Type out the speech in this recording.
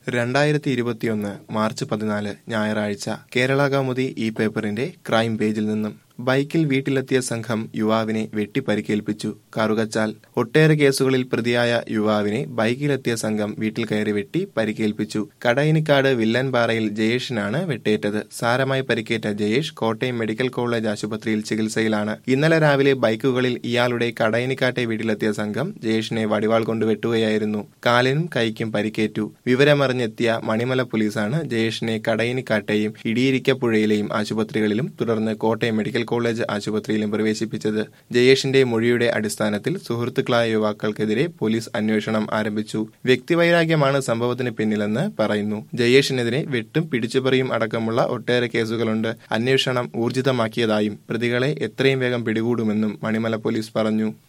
രണ്ടായിരത്തി ഇരുപത്തിയൊന്ന് മാർച്ച് പതിനാല് ഞായറാഴ്ച കേരള കൗമുദി ഈ പേപ്പറിന്റെ ക്രൈം പേജിൽ നിന്നും ബൈക്കിൽ വീട്ടിലെത്തിയ സംഘം യുവാവിനെ വെട്ടി പരിക്കേൽപ്പിച്ചു കറുകച്ചാൽ ഒട്ടേറെ കേസുകളിൽ പ്രതിയായ യുവാവിനെ ബൈക്കിലെത്തിയ സംഘം വീട്ടിൽ കയറി വെട്ടി പരിക്കേൽപ്പിച്ചു കടയിനിക്കാട് വില്ലൻപാറയിൽ ജയേഷിനാണ് വെട്ടേറ്റത് സാരമായി പരിക്കേറ്റ ജയേഷ് കോട്ടയം മെഡിക്കൽ കോളേജ് ആശുപത്രിയിൽ ചികിത്സയിലാണ് ഇന്നലെ രാവിലെ ബൈക്കുകളിൽ ഇയാളുടെ കടയിനിക്കാട്ടെ വീട്ടിലെത്തിയ സംഘം ജയേഷിനെ വടിവാൾ കൊണ്ട് വെട്ടുകയായിരുന്നു കാലിനും കൈക്കും പരിക്കേറ്റു വിവരമറിഞ്ഞെത്തിയ മണിമല പോലീസാണ് ജയേഷിനെ കടയിനിക്കാട്ടെയും ഇടിയിരിക്കപ്പുഴയിലെയും ആശുപത്രികളിലും തുടർന്ന് കോട്ടയം മെഡിക്കൽ കോളേജ് ആശുപത്രിയിലും പ്രവേശിപ്പിച്ചത് ജയേഷിന്റെ മൊഴിയുടെ അടിസ്ഥാനത്തിൽ സുഹൃത്തുക്കളായ യുവാക്കൾക്കെതിരെ പോലീസ് അന്വേഷണം ആരംഭിച്ചു വ്യക്തിവൈരാഗ്യമാണ് സംഭവത്തിന് പിന്നിലെന്ന് പറയുന്നു ജയേഷിനെതിരെ വെട്ടും പിടിച്ചുപറിയും അടക്കമുള്ള ഒട്ടേറെ കേസുകളുണ്ട് അന്വേഷണം ഊർജിതമാക്കിയതായും പ്രതികളെ എത്രയും വേഗം പിടികൂടുമെന്നും മണിമല പോലീസ് പറഞ്ഞു